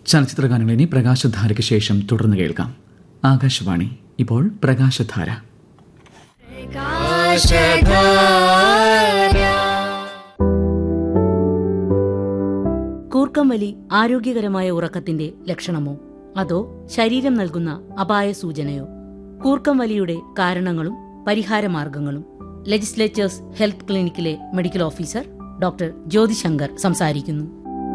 ചലച്ചിത്രഗാനങ്ങൾ ഇനി പ്രകാശധാരയ്ക്ക് ശേഷം തുടർന്ന് കേൾക്കാം ആകാശവാണി ഇപ്പോൾ പ്രകാശധാര കൂർക്കം വലി ആരോഗ്യകരമായ ഉറക്കത്തിന്റെ ലക്ഷണമോ അതോ ശരീരം നൽകുന്ന അപായ സൂചനയോ കൂർക്കം വലിയുടെ കാരണങ്ങളും പരിഹാരമാർഗങ്ങളും ലെജിസ്ലേച്ചേഴ്സ് ഹെൽത്ത് ക്ലിനിക്കിലെ മെഡിക്കൽ ഓഫീസർ ഡോക്ടർ ജ്യോതിശങ്കർ സംസാരിക്കുന്നു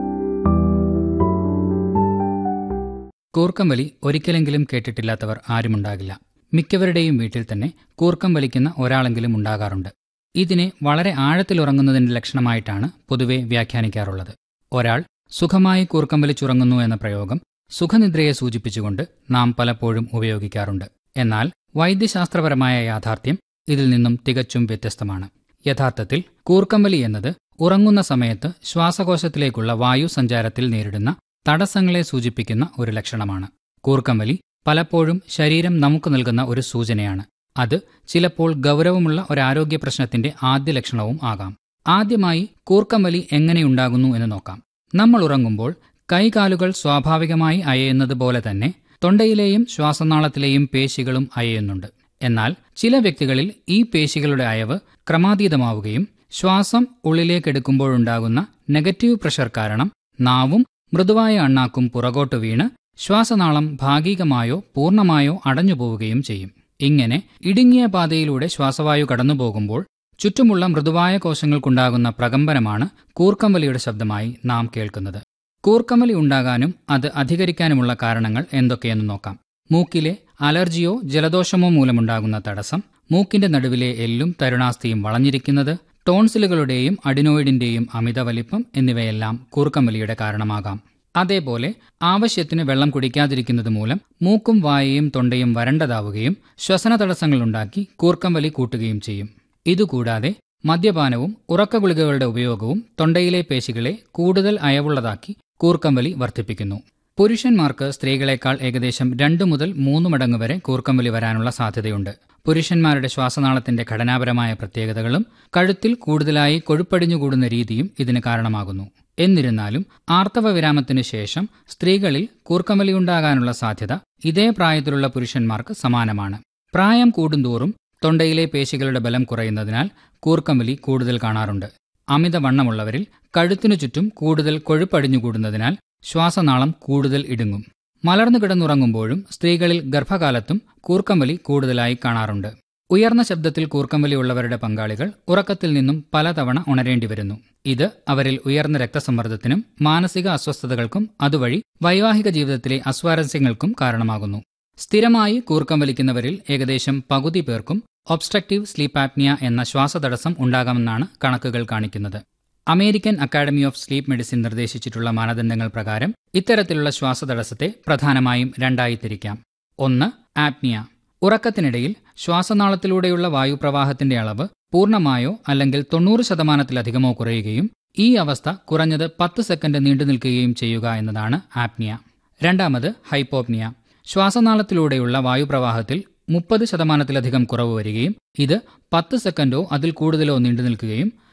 കൂർക്കം വലി ഒരിക്കലെങ്കിലും കേട്ടിട്ടില്ലാത്തവർ ആരുമുണ്ടാകില്ല മിക്കവരുടെയും വീട്ടിൽ തന്നെ കൂർക്കം വലിക്കുന്ന ഒരാളെങ്കിലും ഉണ്ടാകാറുണ്ട് ഇതിനെ വളരെ ആഴത്തിൽ ഉറങ്ങുന്നതിന്റെ ലക്ഷണമായിട്ടാണ് പൊതുവെ വ്യാഖ്യാനിക്കാറുള്ളത് ഒരാൾ സുഖമായി കൂർക്കം വലിച്ചുറങ്ങുന്നു എന്ന പ്രയോഗം സുഖനിദ്രയെ സൂചിപ്പിച്ചുകൊണ്ട് നാം പലപ്പോഴും ഉപയോഗിക്കാറുണ്ട് എന്നാൽ വൈദ്യശാസ്ത്രപരമായ യാഥാർത്ഥ്യം ഇതിൽ നിന്നും തികച്ചും വ്യത്യസ്തമാണ് യഥാർത്ഥത്തിൽ കൂർക്കമ്പലി എന്നത് ഉറങ്ങുന്ന സമയത്ത് ശ്വാസകോശത്തിലേക്കുള്ള വായു സഞ്ചാരത്തിൽ നേരിടുന്ന തടസ്സങ്ങളെ സൂചിപ്പിക്കുന്ന ഒരു ലക്ഷണമാണ് കൂർക്കമ്പലി പലപ്പോഴും ശരീരം നമുക്ക് നൽകുന്ന ഒരു സൂചനയാണ് അത് ചിലപ്പോൾ ഗൗരവമുള്ള ഒരു ആരോഗ്യ പ്രശ്നത്തിന്റെ ആദ്യ ലക്ഷണവും ആകാം ആദ്യമായി കൂർക്കമ്പലി എങ്ങനെയുണ്ടാകുന്നു എന്ന് നോക്കാം നമ്മൾ ഉറങ്ങുമ്പോൾ കൈകാലുകൾ സ്വാഭാവികമായി അയയുന്നത് പോലെ തന്നെ തൊണ്ടയിലെയും ശ്വാസനാളത്തിലെയും പേശികളും അയയുന്നുണ്ട് എന്നാൽ ചില വ്യക്തികളിൽ ഈ പേശികളുടെ അയവ് ക്രമാതീതമാവുകയും ശ്വാസം ഉള്ളിലേക്കെടുക്കുമ്പോഴുണ്ടാകുന്ന നെഗറ്റീവ് പ്രഷർ കാരണം നാവും മൃദുവായ അണ്ണാക്കും പുറകോട്ട് വീണ് ശ്വാസനാളം ഭാഗികമായോ പൂർണ്ണമായോ അടഞ്ഞുപോവുകയും ചെയ്യും ഇങ്ങനെ ഇടുങ്ങിയ പാതയിലൂടെ ശ്വാസവായു കടന്നുപോകുമ്പോൾ ചുറ്റുമുള്ള മൃദുവായ കോശങ്ങൾക്കുണ്ടാകുന്ന പ്രകമ്പനമാണ് കൂർക്കമ്പലിയുടെ ശബ്ദമായി നാം കേൾക്കുന്നത് കൂർക്കമ്പലി ഉണ്ടാകാനും അത് അധികരിക്കാനുമുള്ള കാരണങ്ങൾ എന്തൊക്കെയെന്ന് നോക്കാം മൂക്കിലെ അലർജിയോ ജലദോഷമോ മൂലമുണ്ടാകുന്ന തടസ്സം മൂക്കിന്റെ നടുവിലെ എല്ലും തരുണാസ്ഥിയും വളഞ്ഞിരിക്കുന്നത് ടോൺസിലുകളുടെയും അഡിനോയിഡിന്റെയും അമിത വലിപ്പം എന്നിവയെല്ലാം കൂർക്കമ്പലിയുടെ കാരണമാകാം അതേപോലെ ആവശ്യത്തിന് വെള്ളം കുടിക്കാതിരിക്കുന്നത് മൂലം മൂക്കും വായയും തൊണ്ടയും വരണ്ടതാവുകയും ശ്വസന തടസ്സങ്ങളുണ്ടാക്കി കൂർക്കമ്പലി കൂട്ടുകയും ചെയ്യും ഇതുകൂടാതെ മദ്യപാനവും ഉറക്ക ഗുളികകളുടെ ഉപയോഗവും തൊണ്ടയിലെ പേശികളെ കൂടുതൽ അയവുള്ളതാക്കി കൂർക്കമ്പലി വർദ്ധിപ്പിക്കുന്നു പുരുഷന്മാർക്ക് സ്ത്രീകളെക്കാൾ ഏകദേശം രണ്ടു മുതൽ മൂന്ന് മടങ്ങ് വരെ കൂർക്കമ്പലി വരാനുള്ള സാധ്യതയുണ്ട് പുരുഷന്മാരുടെ ശ്വാസനാളത്തിന്റെ ഘടനാപരമായ പ്രത്യേകതകളും കഴുത്തിൽ കൂടുതലായി കൊഴുപ്പടിഞ്ഞുകൂടുന്ന രീതിയും ഇതിന് കാരണമാകുന്നു എന്നിരുന്നാലും ആർത്തവ വിരാമത്തിനു ശേഷം സ്ത്രീകളിൽ കൂർക്കമ്പലിയുണ്ടാകാനുള്ള സാധ്യത ഇതേ പ്രായത്തിലുള്ള പുരുഷന്മാർക്ക് സമാനമാണ് പ്രായം കൂടുന്തോറും തൊണ്ടയിലെ പേശികളുടെ ബലം കുറയുന്നതിനാൽ കൂർക്കമ്പലി കൂടുതൽ കാണാറുണ്ട് അമിതവണ്ണമുള്ളവരിൽ കഴുത്തിനു ചുറ്റും കൂടുതൽ കൊഴുപ്പടിഞ്ഞുകൂടുന്നതിനാൽ ശ്വാസനാളം കൂടുതൽ ഇടുങ്ങും മലർന്നു കിടന്നുറങ്ങുമ്പോഴും സ്ത്രീകളിൽ ഗർഭകാലത്തും കൂർക്കമ്പലി കൂടുതലായി കാണാറുണ്ട് ഉയർന്ന ശബ്ദത്തിൽ കൂർക്കമ്പലി ഉള്ളവരുടെ പങ്കാളികൾ ഉറക്കത്തിൽ നിന്നും പലതവണ ഉണരേണ്ടി വരുന്നു ഇത് അവരിൽ ഉയർന്ന രക്തസമ്മർദ്ദത്തിനും മാനസിക അസ്വസ്ഥതകൾക്കും അതുവഴി വൈവാഹിക ജീവിതത്തിലെ അസ്വാരസ്യങ്ങൾക്കും കാരണമാകുന്നു സ്ഥിരമായി കൂർക്കം വലിക്കുന്നവരിൽ ഏകദേശം പകുതി പേർക്കും ഒബ്സ്ട്രക്റ്റീവ് സ്ലീപ്പ് ആപ്നിയ എന്ന ശ്വാസതടസ്സം ഉണ്ടാകാമെന്നാണ് കണക്കുകൾ കാണിക്കുന്നത് American Academy of Sleep Medicine നിർദ്ദേശിച്ചിട്ടുള്ള മാനദണ്ഡങ്ങൾ പ്രകാരം ഇത്തരത്തിലുള്ള ശ്വാസതടസ്സത്തെ പ്രധാനമായും രണ്ടായി തിരിക്കാം ഒന്ന് ആപ്നിയ ഉറക്കത്തിനിടയിൽ ശ്വാസനാളത്തിലൂടെയുള്ള വായുപ്രവാഹത്തിന്റെ അളവ് പൂർണ്ണമായോ അല്ലെങ്കിൽ തൊണ്ണൂറ് ശതമാനത്തിലധികമോ കുറയുകയും ഈ അവസ്ഥ കുറഞ്ഞത് പത്ത് സെക്കൻഡ് നീണ്ടു നിൽക്കുകയും ചെയ്യുക എന്നതാണ് ആപ്നിയ രണ്ടാമത് ഹൈപ്പോപ്നിയ ശ്വാസനാളത്തിലൂടെയുള്ള വായുപ്രവാഹത്തിൽ മുപ്പത് ശതമാനത്തിലധികം കുറവ് വരികയും ഇത് പത്ത് സെക്കൻഡോ അതിൽ കൂടുതലോ നീണ്ടു നിൽക്കുകയും